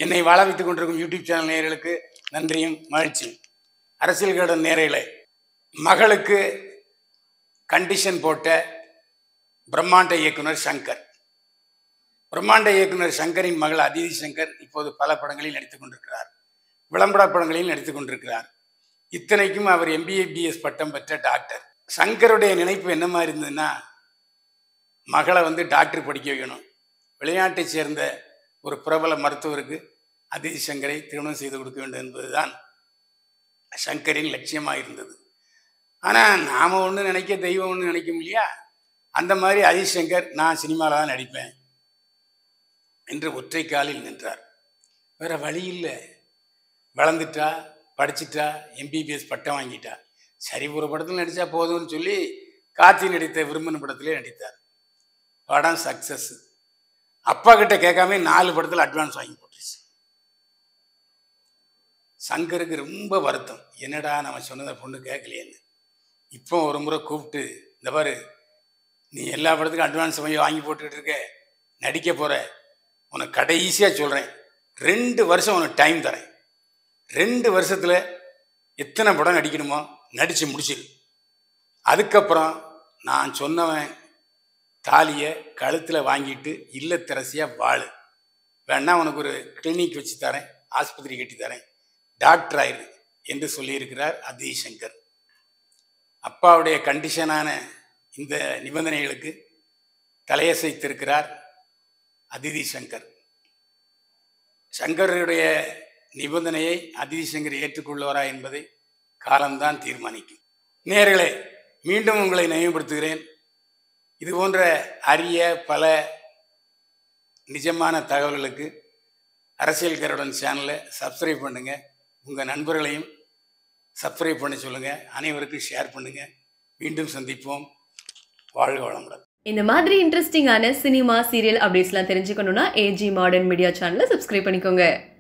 என்னை வாழ வைத்துக் கொண்டிருக்கும் யூடியூப் சேனல் நேயர்களுக்கு நன்றியும் மகிழ்ச்சியும் அரசியல் கடன் நேயர்களே மகளுக்கு கண்டிஷன் போட்ட பிரம்மாண்ட இயக்குனர் சங்கர் பிரம்மாண்ட இயக்குனர் சங்கரின் மகள் அதிதி சங்கர் இப்போது பல படங்களில் நடித்துக் கொண்டிருக்கிறார் விளம்பர படங்களில் நடித்துக் கொண்டிருக்கிறார் இத்தனைக்கும் அவர் எம்பிஏபிஎஸ் பட்டம் பெற்ற டாக்டர் சங்கருடைய நினைப்பு என்ன மாதிரி இருந்ததுன்னா மகளை வந்து டாக்டர் படிக்க வைக்கணும் வெளிநாட்டை சேர்ந்த ஒரு பிரபல மருத்துவருக்கு அதிதி சங்கரை திருமணம் செய்து கொடுக்க வேண்டும் என்பதுதான் சங்கரின் லட்சியமாக இருந்தது ஆனால் நாம் ஒன்று நினைக்க தெய்வம் ஒன்று நினைக்கும் இல்லையா அந்த மாதிரி அதிதி சங்கர் நான் சினிமாவில் தான் நடிப்பேன் என்று ஒற்றை காலில் நின்றார் வேற வழி இல்லை வளர்ந்துட்டா படிச்சிட்டா எம்பிபிஎஸ் பட்டம் வாங்கிட்டா சரி ஒரு படத்தில் நடித்தா போதும்னு சொல்லி கார்த்தி நடித்த விரும்பின படத்திலே நடித்தார் படம் சக்சஸ் அப்பா கிட்ட கேட்காம நாலு படத்தில் அட்வான்ஸ் வாங்கி போட்டுருச்சு சங்கருக்கு ரொம்ப வருத்தம் என்னடா நம்ம சொன்னதை பொண்ணு கேட்கலையேன்னு இப்போ ஒரு முறை கூப்பிட்டு இந்த பாரு நீ எல்லா படத்துக்கும் அட்வான்ஸ் வாங்கி வாங்கி போட்டுக்கிட்டு இருக்க நடிக்க போற உனக்கு கடைசியாக சொல்கிறேன் ரெண்டு வருஷம் உனக்கு டைம் தரேன் ரெண்டு வருஷத்தில் எத்தனை படம் நடிக்கணுமோ நடித்து முடிச்சிரு அதுக்கப்புறம் நான் சொன்னவன் தாலியை கழுத்தில் வாங்கிட்டு இல்லத்தரசியாக வாழு வேணா உனக்கு ஒரு கிளினிக் வச்சு தரேன் ஆஸ்பத்திரி கட்டி தரேன் டாக்டர் ஆயிரு என்று சொல்லியிருக்கிறார் அதி சங்கர் அப்பாவுடைய கண்டிஷனான இந்த நிபந்தனைகளுக்கு தலையசைத்திருக்கிறார் அதிதி சங்கர் சங்கருடைய நிபந்தனையை அதிதி சங்கர் ஏற்றுக்கொள்வாரா என்பதை காலம்தான் தீர்மானிக்கும் நேர்களே மீண்டும் உங்களை நினைவுபடுத்துகிறேன் இது போன்ற அரிய பல நிஜமான தகவல்களுக்கு அரசியல் கருடன் சேனலை சப்ஸ்கிரைப் பண்ணுங்கள் உங்கள் நண்பர்களையும் சப்ஸ்கிரைப் பண்ண சொல்லுங்கள் அனைவருக்கும் ஷேர் பண்ணுங்கள் மீண்டும் சந்திப்போம் வாழ்க வளமுடன் இந்த மாதிரி இன்ட்ரெஸ்டிங்கான சினிமா சீரியல் அப்டேட்ஸ்லாம் தெரிஞ்சுக்கணும்னா ஏஜி மாடர்ன் மீடியா சேனலை சப்ஸ்கிரைப் பண்ணிக்கோங்க